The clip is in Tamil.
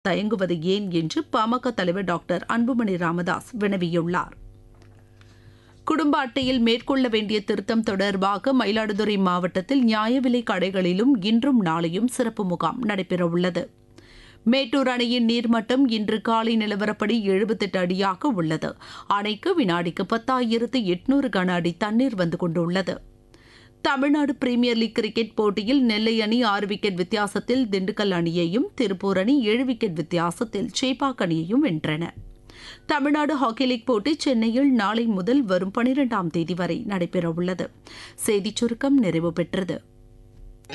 தயங்குவது ஏன் என்று பாமக தலைவர் டாக்டர் அன்புமணி ராமதாஸ் வினவியுள்ளார் குடும்ப அட்டையில் மேற்கொள்ள வேண்டிய திருத்தம் தொடர்பாக மயிலாடுதுறை மாவட்டத்தில் நியாய விலை கடைகளிலும் இன்றும் நாளையும் சிறப்பு முகாம் நடைபெறவுள்ளது மேட்டூர் அணையின் நீர்மட்டம் இன்று காலை நிலவரப்படி எழுபத்தெட்டு அடியாக உள்ளது அணைக்கு வினாடிக்கு பத்தாயிரத்து எட்நூறு கன அடி தண்ணீர் வந்து கொண்டுள்ளது தமிழ்நாடு பிரீமியர் லீக் கிரிக்கெட் போட்டியில் நெல்லை அணி ஆறு விக்கெட் வித்தியாசத்தில் திண்டுக்கல் அணியையும் திருப்பூர் அணி ஏழு விக்கெட் வித்தியாசத்தில் சேப்பாக் அணியையும் வென்றன தமிழ்நாடு ஹாக்கி லீக் போட்டி சென்னையில் நாளை முதல் வரும் பனிரெண்டாம் தேதி வரை நடைபெறவுள்ளது செய்திச் சுருக்கம் நிறைவு பெற்றது